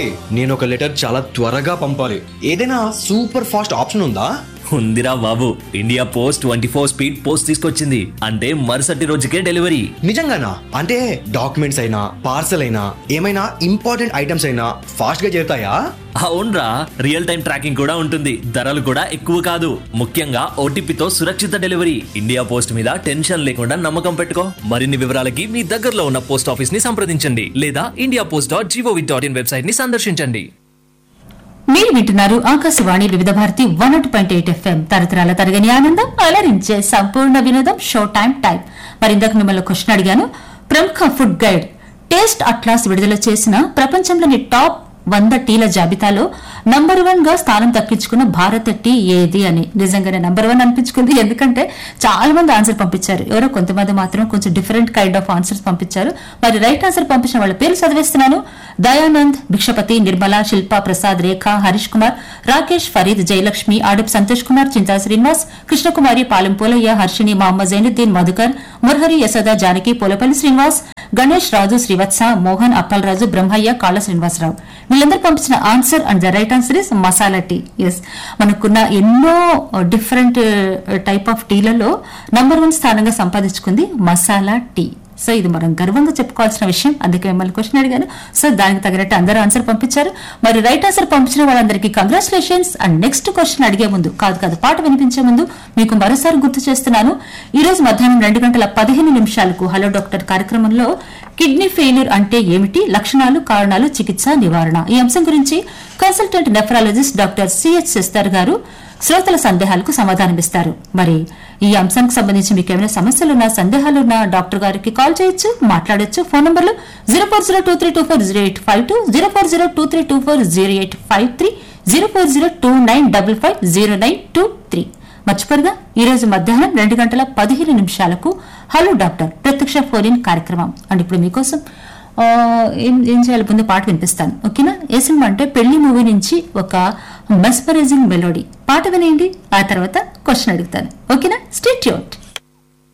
నేను ఒక లెటర్ చాలా త్వరగా పంపాలి ఏదైనా సూపర్ ఫాస్ట్ ఆప్షన్ ఉందా ఉందిరా బాబు India Post twenty four speed post తీసుకొచ్చింది అంటే మరుసటి రోజుకే డెలివరీ నిజంగానా అంటే డాక్యుమెంట్స్ అయినా పార్సల్ అయినా ఏమైనా ఇంపార్టెంట్ ఐటమ్స్ అయినా ఫాస్ట్ గా చేరుతాయా అవునరా రియల్ టైం ట్రాకింగ్ కూడా ఉంటుంది ధరలు కూడా ఎక్కువ కాదు ముఖ్యంగా ఓటీపీతో సురక్షిత డెలివరీ ఇండియా పోస్ట్ మీద టెన్షన్ లేకుండా నమ్మకం పెట్టుకో మరిన్ని వివరాలకి మీ దగ్గరలో ఉన్న పోస్ట్ ఆఫీస్ ని సంప్రదించండి లేదా India post dot GOV dot in website ని సందర్శించండి మీరు వింటున్నారు ఆకాశవాణి వివిధ భారతి వన్ ఒకటి పాయింట్ ఎయిట్ ఎఫ్ఎం తరతరాల తరగని ఆనందం అలరించే సంపూర్ణ వినోదం షో టైం టైం మరి ఇందాక మిమ్మల్ని క్వశ్చన్ అడిగాను ప్రముఖ ఫుడ్ గైడ్ టేస్ట్ అట్లాస్ విడుదల చేసిన ప్రపంచంలోని టాప్ వంద టీల జాబితాలో నంబర్ వన్ గా స్థానం దక్కించుకున్న భారత టీ ఏది అని నిజంగానే నంబర్ వన్ అనిపించుకుంది ఎందుకంటే చాలా మంది ఆన్సర్ పంపించారు ఎవరో కొంతమంది మాత్రం కొంచెం డిఫరెంట్ కైండ్ ఆఫ్ ఆన్సర్స్ పంపించారు మరి రైట్ ఆన్సర్ పంపించిన వాళ్ళ పేరు చదివేస్తున్నాను దయానంద్ భిక్షపతి నిర్మల శిల్పా ప్రసాద్ రేఖ హరీష్ కుమార్ రాకేష్ ఫరీద్ జయలక్ష్మి ఆడప్ సంతోష్ కుమార్ చింతా శ్రీనివాస్ కృష్ణకుమారి పాలెం పోలయ్య హర్షిని మహమ్మద్ జైనుద్దీన్ మధుకర్ మురహరి యశోద జానకి పోలపల్లి శ్రీనివాస్ గణేష్ రాజు శ్రీవత్స మోహన్ అప్పలరాజు బ్రహ్మయ్య కాళ్ళ శ్రీనివాసరావు వీళ్ళందరూ పంపించిన answer and the right answer is masala tea yes మనకున్న ఎన్నో డిఫరెంట్ టైప్ ఆఫ్ టీలలో నంబర్ వన్ స్థానంగా సంపాదించుకుంది మసాలా టీ సో ఇది మనం గర్వంగా చెప్పుకోవాల్సిన విషయం అందుకే మిమ్మల్ని క్వశ్చన్ అడిగాను సో దానికి తగినట్టు అందరూ ఆన్సర్ పంపించారు మరి రైట్ ఆన్సర్ పంపించిన వాళ్ళందరికీ కంగ్రాచులేషన్స్ అండ్ నెక్స్ట్ క్వశ్చన్ అడిగే ముందు కాదు కాదు పాట వినిపించే ముందు మీకు మరోసారి గుర్తు చేస్తున్నాను ఈ రోజు మధ్యాహ్నం రెండు గంటల పదిహేను నిమిషాలకు హలో డాక్టర్ కార్యక్రమంలో కిడ్నీ ఫెయిల్యూర్ అంటే ఏమిటి లక్షణాలు కారణాలు చికిత్స నివారణ ఈ అంశం గురించి కన్సల్టెంట్ నెఫ్రాలజిస్ట్ డాక్టర్ సిహెచ్ సిస్తార్ గారు శ్రోతల సందేహాలకు సమాధానమిస్తారు మరి ఈ అంశానికి సంబంధించి మీకు ఏమైనా సమస్యలున్నా సందేహాలున్నా డాక్టర్ గారికి కాల్ చేయొచ్చు మాట్లాడొచ్చు ఫోన్ నంబర్లు zero four zero two three two four zero eight five two zero four zero two three two four zero eight five three zero four zero two nine double five zero nine two three మర్చిపోరుగా ఈ రోజు మధ్యాహ్నం రెండు గంటల పదిహేను నిమిషాలకు hello doctor ప్రత్యక్ష phone in కార్యక్రమం అండ్ ఇప్పుడు మీకోసం ఆ, ఏం ఏం చేయాలి ముందు పాట వినిపిస్తాను ఓకేనా ఏ సినిమా అంటే పెళ్లి మూవీ నుంచి ఒక మెస్పరైజింగ్ మెలోడీ పాట వినేయండి ఆ తర్వాత క్వశ్చన్ అడుగుతాను ఓకేనా స్టేట్ యూట్